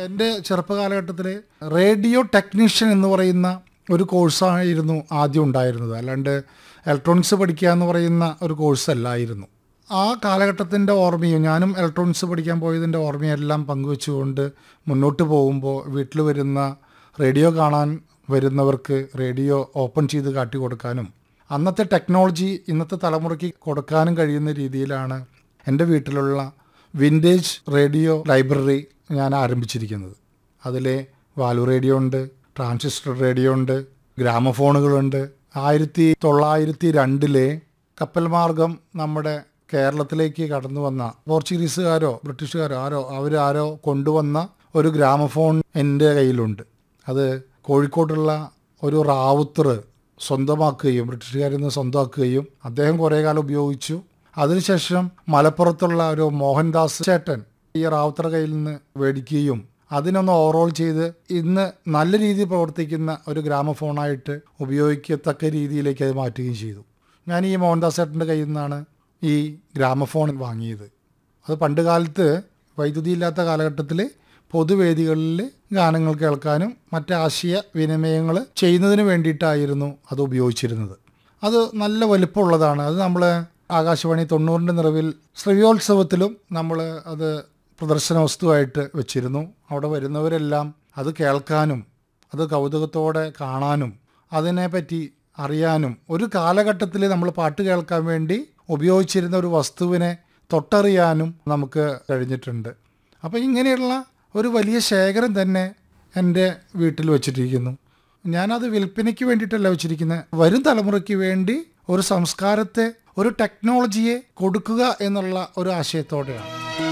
എൻ്റെ ചെറുപ്പകാലഘട്ടത്തിൽ radio technician എന്ന് പറയുന്ന ഒരു കോഴ്സായിരുന്നു ആദ്യം ഉണ്ടായിരുന്നത് അല്ലാണ്ട് ഇലക്ട്രോണിക്സ് പഠിക്കുക എന്ന് പറയുന്ന ഒരു കോഴ്സ് അല്ലായിരുന്നു ആ കാലഘട്ടത്തിൻ്റെ ഓർമ്മയും ഞാനും ഇലക്ട്രോണിക്സ് പഠിക്കാൻ പോയതിൻ്റെ ഓർമ്മയെല്ലാം പങ്കുവെച്ചുകൊണ്ട് മുന്നോട്ട് പോകുമ്പോൾ വീട്ടിൽ വരുന്ന റേഡിയോ കാണാൻ വരുന്നവർക്ക് റേഡിയോ ഓപ്പൺ ചെയ്ത് കാട്ടി കൊടുക്കാനും അന്നത്തെ ടെക്നോളജി ഇന്നത്തെ തലമുറയ്ക്ക് കൊടുക്കാനും കഴിയുന്ന രീതിയിലാണ് എൻ്റെ വീട്ടിലുള്ള വിൻറ്റേജ് റേഡിയോ ലൈബ്രറി ഞാൻ ആരംഭിച്ചിരിക്കുന്നത് അതിൽ വാലു റേഡിയോ ഉണ്ട് ട്രാൻസിസ്റ്റർ റേഡിയോ ഉണ്ട് ഗ്രാമഫോണുകളുണ്ട് ആയിരത്തി തൊള്ളായിരത്തി രണ്ടിലെ കപ്പൽ മാർഗം നമ്മുടെ കേരളത്തിലേക്ക് കടന്നു വന്ന പോർച്ചുഗീസുകാരോ ബ്രിട്ടീഷുകാരോ ആരോ അവരാരോ കൊണ്ടുവന്ന ഒരു ഗ്രാമഫോൺ എൻ്റെ കയ്യിലുണ്ട് അത് കോഴിക്കോട്ടുള്ള ഒരു റാവുത്തർ സ്വന്തമാക്കുകയും ബ്രിട്ടീഷുകാരിൽ നിന്ന് സ്വന്തമാക്കുകയും അദ്ദേഹം കുറേ കാലം ഉപയോഗിച്ചു അതിനുശേഷം മലപ്പുറത്തുള്ള ഒരു മോഹൻദാസ് ചേട്ടൻ ഈ റാവുത്തർ കയ്യിൽ നിന്ന് മേടിക്കുകയും അതിനൊന്ന് ഓവറോൾ ചെയ്ത് ഇന്ന് നല്ല രീതിയിൽ പ്രവർത്തിക്കുന്ന ഒരു ഗ്രാമഫോണായിട്ട് ഉപയോഗിക്കത്തക്ക രീതിയിലേക്ക് അത് മാറ്റുകയും ചെയ്തു ഞാൻ ഈ മോഹൻദാസ് ചേട്ടൻ്റെ കയ്യിൽ നിന്നാണ് ഈ ഗ്രാമഫോൺ വാങ്ങിയത് അത് പണ്ട് കാലത്ത് വൈദ്യുതി ഇല്ലാത്ത കാലഘട്ടത്തിൽ പൊതുവേദികളിൽ ഗാനങ്ങൾ കേൾക്കാനും മറ്റ് ആശയ വിനിമയങ്ങൾ ചെയ്യുന്നതിന് വേണ്ടിയിട്ടായിരുന്നു അത് ഉപയോഗിച്ചിരുന്നത് അത് നല്ല വലിപ്പമുള്ളതാണ് അത് നമ്മൾ ആകാശവാണി തൊണ്ണൂറിൻ്റെ നിറവിൽ ശ്രവ്യോത്സവത്തിലും നമ്മൾ അത് പ്രദർശന വസ്തുവായിട്ട് വെച്ചിരുന്നു അവിടെ വരുന്നവരെല്ലാം അത് കേൾക്കാനും അത് കൗതുകത്തോടെ കാണാനും അതിനെപ്പറ്റി അറിയാനും ഒരു കാലഘട്ടത്തിൽ നമ്മൾ പാട്ട് കേൾക്കാൻ വേണ്ടി ഉപയോഗിച്ചിരുന്ന ഒരു വസ്തുവിനെ തൊട്ടറിയാനും നമുക്ക് കഴിഞ്ഞിട്ടുണ്ട് അപ്പോൾ ഇങ്ങനെയുള്ള ഒരു വലിയ ശേഖരം തന്നെ എൻ്റെ വീട്ടിൽ വച്ചിട്ടിരിക്കുന്നു ഞാനത് വിൽപ്പനയ്ക്ക് വേണ്ടിയിട്ടല്ല വെച്ചിരിക്കുന്നത് വരും തലമുറയ്ക്ക് വേണ്ടി ഒരു സംസ്കാരത്തെ ഒരു ടെക്നോളജിയെ കൊടുക്കുക എന്നുള്ള ഒരു ആശയത്തോടെയാണ്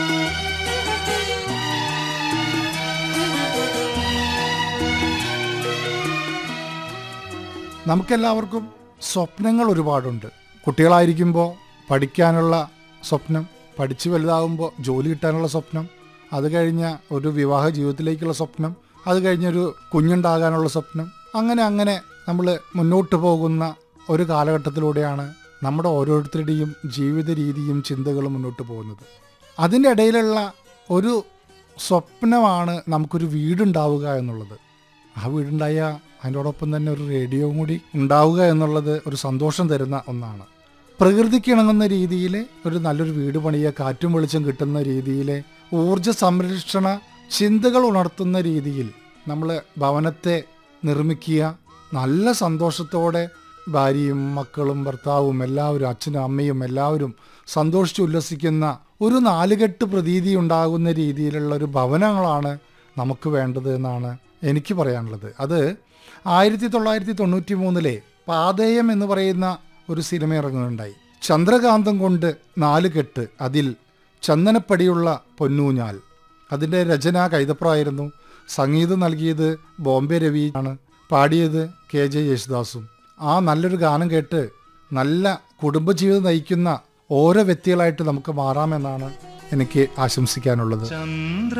നമുക്കെല്ലാവർക്കും സ്വപ്നങ്ങൾ ഒരുപാടുണ്ട് കുട്ടികളായിരിക്കുമ്പോൾ പഠിക്കാനുള്ള സ്വപ്നം പഠിച്ച് വലുതാകുമ്പോൾ ജോലി കിട്ടാനുള്ള സ്വപ്നം അത് കഴിഞ്ഞ ഒരു വിവാഹ ജീവിതത്തിലേക്കുള്ള സ്വപ്നം അത് കഴിഞ്ഞൊരു കുഞ്ഞുണ്ടാകാനുള്ള സ്വപ്നം അങ്ങനെ അങ്ങനെ നമ്മൾ മുന്നോട്ട് പോകുന്ന ഒരു കാലഘട്ടത്തിലൂടെയാണ് നമ്മുടെ ഓരോരുത്തരുടെയും ജീവിത രീതിയും ചിന്തകളും മുന്നോട്ട് പോകുന്നത് അതിൻ്റെ ഇടയിലുള്ള ഒരു സ്വപ്നമാണ് നമുക്കൊരു വീടുണ്ടാവുക എന്നുള്ളത് ആ വീടുണ്ടായ അതിനോടൊപ്പം തന്നെ ഒരു റേഡിയോയും കൂടി ഉണ്ടാവുക എന്നുള്ളത് ഒരു സന്തോഷം തരുന്ന ഒന്നാണ് പ്രകൃതിക്ക് ഇണങ്ങുന്ന രീതിയിൽ ഒരു നല്ലൊരു വീട് പണിയ കാറ്റും വെളിച്ചം കിട്ടുന്ന രീതിയിൽ ഊർജ സംരക്ഷണ ചിന്തകൾ ഉണർത്തുന്ന രീതിയിൽ നമ്മൾ ഭവനത്തെ നിർമ്മിക്കുക നല്ല സന്തോഷത്തോടെ ഭാര്യയും മക്കളും ഭർത്താവും എല്ലാവരും അച്ഛനും അമ്മയും എല്ലാവരും സന്തോഷിച്ച് ഉല്ലസിക്കുന്ന ഒരു നാലുകെട്ട് പ്രതീതി ഉണ്ടാകുന്ന രീതിയിലുള്ള ഒരു ഭവനങ്ങളാണ് നമുക്ക് വേണ്ടത് എന്നാണ് എനിക്ക് പറയാനുള്ളത് അത് ആയിരത്തി തൊള്ളായിരത്തി തൊണ്ണൂറ്റി മൂന്നിലെ പാതയം എന്ന് പറയുന്ന ഒരു സിനിമ ഇറങ്ങുന്നുണ്ടായി ചന്ദ്രകാന്തം കൊണ്ട് നാല് കെട്ട് അതിൽ ചന്ദനപ്പടിയുള്ള പൊന്നൂഞ്ഞാൽ അതിൻ്റെ രചന കൈതപ്രായിരുന്നു സംഗീതം നൽകിയത് ബോംബെ രവി ആണ് പാടിയത് കെ ജെ യേശുദാസും ആ നല്ലൊരു ഗാനം കേട്ട് നല്ല കുടുംബജീവിതം നയിക്കുന്ന ഓരോ വ്യക്തികളായിട്ട് നമുക്ക് മാറാമെന്നാണ് എനിക്ക് ആശംസിക്കാനുള്ളത് ചന്ദ്ര